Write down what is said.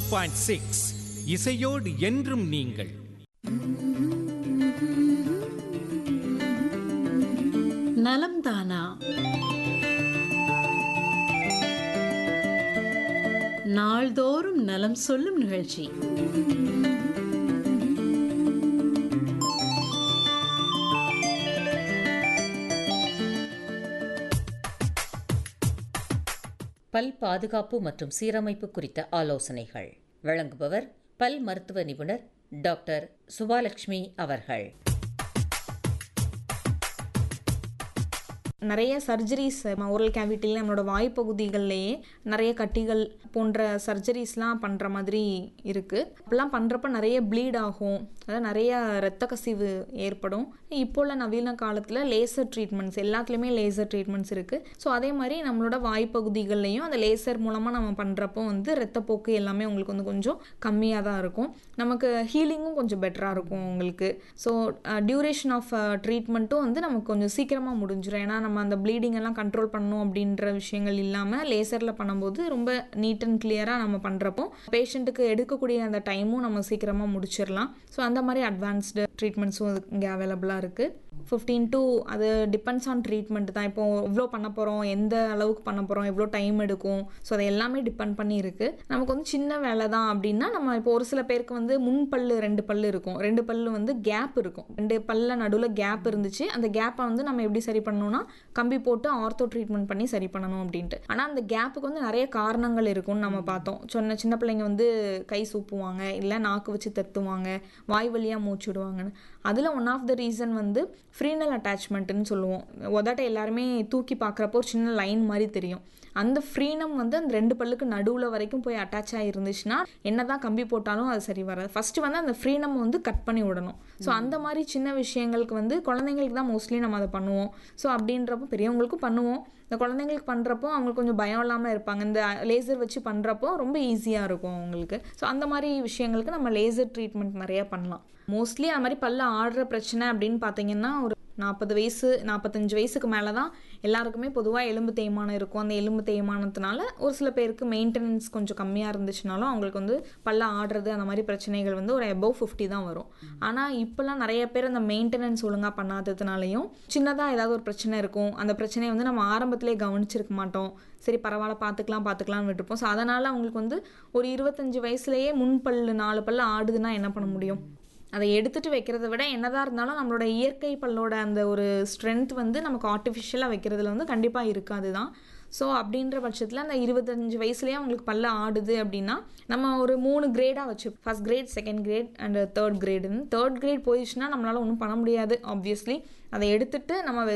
point six இசையோடு என்றும் நீங்கள் நலம் தானா நாள்தோறும் நலம் சொல்லும் நிகழ்ச்சி பல் பாதுகாப்பு மற்றும் சீரமைப்பு குறித்த ஆலோசனைகள் வழங்குபவர் பல் மருத்துவ நிபுணர் டாக்டர் சுபாலட்சுமி அவர்கள் நிறைய சர்ஜரிஸ் ஓரல் கேவிட்டியில் நம்மளோட வாய்ப்பகுதிகள்லேயே நிறைய கட்டிகள் போன்ற சர்ஜரிஸ்லாம் பண்ணுற மாதிரி இருக்குது அப்போல்லாம் பண்ணுறப்ப நிறைய ப்ளீட் ஆகும் அதாவது நிறைய இரத்த கசிவு ஏற்படும் இப்போ உள்ள நவீன காலத்தில் லேசர் ட்ரீட்மெண்ட்ஸ் எல்லாத்துலேயுமே லேசர் ட்ரீட்மெண்ட்ஸ் இருக்குது ஸோ அதே மாதிரி நம்மளோட வாய்ப்பகுதிகள்லையும் அந்த லேசர் மூலமாக நம்ம பண்ணுறப்போ வந்து ரத்தப்போக்கு எல்லாமே உங்களுக்கு வந்து கொஞ்சம் கம்மியாக தான் இருக்கும் நமக்கு ஹீலிங்கும் கொஞ்சம் பெட்டராக இருக்கும் உங்களுக்கு ஸோ டியூரேஷன் ஆஃப் ட்ரீட்மெண்ட்டும் வந்து நமக்கு கொஞ்சம் சீக்கிரமாக முடிஞ்சிடும் ஏன்னா நம்ம அந்த ப்ளீடிங் எல்லாம் கண்ட்ரோல் பண்ணணும் அப்படின்ற விஷயங்கள் இல்லாமல் லேசரில் பண்ணும்போது ரொம்ப நீட் அண்ட் கிளியராக நம்ம பண்ணுறப்போ பேஷண்ட்டுக்கு எடுக்கக்கூடிய அந்த டைமும் நம்ம சீக்கிரமாக முடிச்சிடலாம் ஸோ அந்த மாதிரி அட்வான்ஸ்டு ட்ரீட்மெண்ட்ஸும் இங்கே அவைலபிளாக இருக்குது ஃபிஃப்டீன் டு அது டிபெண்ட்ஸ் ஆன் ட்ரீட்மெண்ட் தான் இப்போ எவ்வளோ பண்ண போகிறோம் எந்த அளவுக்கு பண்ண போகிறோம் எவ்வளோ டைம் எடுக்கும் ஸோ அது எல்லாமே டிபெண்ட் பண்ணி இருக்குது நமக்கு வந்து சின்ன வேலை தான் அப்படின்னா நம்ம இப்போ ஒரு சில பேருக்கு வந்து முன் பல்லு ரெண்டு பல்லு இருக்கும் ரெண்டு பல்லு வந்து கேப் இருக்கும் ரெண்டு பல்ல நடுவில் கேப் இருந்துச்சு அந்த கேப்பை வந்து நம்ம எப்படி சரி பண்ணணும்னா கம்பி போட்டு ஆர்த்தோ ட்ரீட்மெண்ட் பண்ணி சரி பண்ணணும் அப்படின்ட்டு ஆனால் அந்த கேப்புக்கு வந்து நிறைய காரணங்கள் இருக்கும்னு நம்ம பார்த்தோம் சொன்ன சின்ன பிள்ளைங்க வந்து கை சூப்புவாங்க இல்லை நாக்கு வச்சு தத்துவாங்க வாய் வழியாக மூச்சு விடுவாங்கன்னு அதில் ஒன் ஆஃப் த ரீசன் வந்து ஃப்ரீனல் அட்டாச்மெண்ட்டுன்னு சொல்லுவோம் உதட்டை எல்லாருமே தூக்கி பார்க்குறப்போ ஒரு சின்ன லைன் மாதிரி தெரியும் அந்த ஃப்ரீனம் வந்து அந்த ரெண்டு பல்லுக்கு நடுவில் வரைக்கும் போய் அட்டாச் ஆகிருந்துச்சுன்னா என்ன தான் கம்பி போட்டாலும் அது சரி வராது ஃபஸ்ட்டு வந்து அந்த ஃப்ரீனம் வந்து கட் பண்ணி விடணும் ஸோ அந்த மாதிரி சின்ன விஷயங்களுக்கு வந்து குழந்தைங்களுக்கு தான் மோஸ்ட்லி நம்ம அதை பண்ணுவோம் ஸோ அப்படின்றப்போ பெரியவங்களுக்கும் பண்ணுவோம் இந்த குழந்தைங்களுக்கு பண்ணுறப்போ அவங்களுக்கு கொஞ்சம் பயம் இல்லாமல் இருப்பாங்க இந்த லேசர் வச்சு பண்ணுறப்போ ரொம்ப ஈஸியாக இருக்கும் அவங்களுக்கு ஸோ அந்த மாதிரி விஷயங்களுக்கு நம்ம லேசர் ட்ரீட்மெண்ட் நிறையா பண்ணலாம் மோஸ்ட்லி அது மாதிரி பல்ல ஆடுற பிரச்சனை அப்படின்னு பார்த்தீங்கன்னா ஒரு நாற்பது வயசு நாற்பத்தஞ்சு வயசுக்கு மேலே தான் எல்லாருக்குமே பொதுவாக எலும்பு தேய்மானம் இருக்கும் அந்த எலும்பு தேய்மானத்தினால ஒரு சில பேருக்கு மெயின்டெனன்ஸ் கொஞ்சம் கம்மியாக இருந்துச்சுனாலும் அவங்களுக்கு வந்து பல்ல ஆடுறது அந்த மாதிரி பிரச்சனைகள் வந்து ஒரு எபவ் ஃபிஃப்டி தான் வரும் ஆனால் இப்போல்லாம் நிறைய பேர் அந்த மெயின்டெனன்ஸ் ஒழுங்காக பண்ணாததுனாலையும் சின்னதாக ஏதாவது ஒரு பிரச்சனை இருக்கும் அந்த பிரச்சனையை வந்து நம்ம ஆரம்பத்திலே கவனிச்சிருக்க மாட்டோம் சரி பரவாயில்ல பார்த்துக்கலாம் பார்த்துக்கலாம்னு விட்டுருப்போம் ஸோ அதனால் அவங்களுக்கு வந்து ஒரு இருபத்தஞ்சு வயசுலேயே முன் பல்லு நாலு பல்லு ஆடுதுன்னா என்ன பண்ண முடியும் அதை எடுத்துகிட்டு வைக்கிறத விட என்னதான் இருந்தாலும் நம்மளோட இயற்கை பல்லோட அந்த ஒரு ஸ்ட்ரென்த் வந்து நமக்கு ஆர்டிஃபிஷியலாக வைக்கிறதுல வந்து கண்டிப்பாக இருக்காது தான் ஸோ அப்படின்ற பட்சத்தில் அந்த இருபத்தஞ்சு வயசுலேயே அவங்களுக்கு பல்ல ஆடுது அப்படின்னா நம்ம ஒரு மூணு கிரேடாக வச்சு first grade second grade and third கிரேடுன்னு தேர்ட் கிரேட் போயிடுச்சுன்னா நம்மளால் ஒன்றும் பண்ண முடியாது ஆப்வியஸ்லி அதை எடுத்துட்டு நம்ம